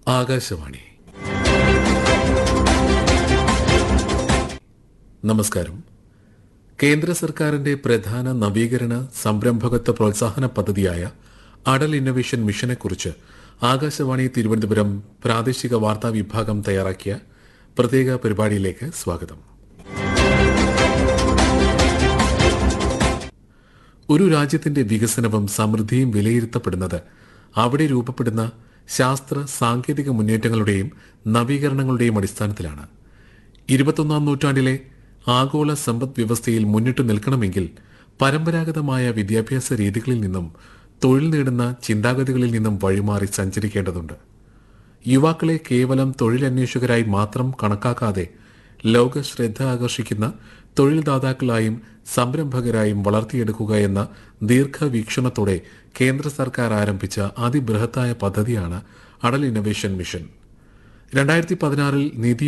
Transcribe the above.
ആകാശവാണി നമസ്കാരം കേന്ദ്ര സർക്കാരിന്റെ പ്രധാന നവീകരണ സംരംഭകത്വ പ്രോത്സാഹന പദ്ധതിയായ അടൽ ഇന്നൊവേഷൻ മിഷനെക്കുറിച്ച് ആകാശവാണി തിരുവനന്തപുരം പ്രാദേശിക വാർത്താ വിഭാഗം തയ്യാറാക്കിയ പ്രത്യേക പരിപാടിയിലേക്ക് സ്വാഗതം ഒരു രാജ്യത്തിന്റെ വികസനവും സമൃദ്ധിയും വിലയിരുത്തപ്പെടുന്നത് അവിടെ രൂപപ്പെടുന്ന ശാസ്ത്ര സാങ്കേതിക മുന്നേറ്റങ്ങളുടെയും നവീകരണങ്ങളുടെയും അടിസ്ഥാനത്തിലാണ് ഇരുപത്തൊന്നാം നൂറ്റാണ്ടിലെ ആഗോള സമ്പദ് വ്യവസ്ഥയിൽ മുന്നിട്ട് നിൽക്കണമെങ്കിൽ പരമ്പരാഗതമായ വിദ്യാഭ്യാസ രീതികളിൽ നിന്നും തൊഴിൽ നേടുന്ന ചിന്താഗതികളിൽ നിന്നും വഴിമാറി സഞ്ചരിക്കേണ്ടതുണ്ട് യുവാക്കളെ കേവലം തൊഴിലന്വേഷകരായി മാത്രം കണക്കാക്കാതെ ലോക ശ്രദ്ധ ആകർഷിക്കുന്ന തൊഴിൽദാതാക്കളായും സംരംഭകരായും വളർത്തിയെടുക്കുക എന്ന ദീർഘവീക്ഷണത്തോടെ കേന്ദ്ര സർക്കാർ ആരംഭിച്ച അതിബൃഹത്തായ പദ്ധതിയാണ് അടൽ ഇന്നൊവേഷൻ മിഷൻ രണ്ടായിരത്തി പതിനാറിൽ നിതി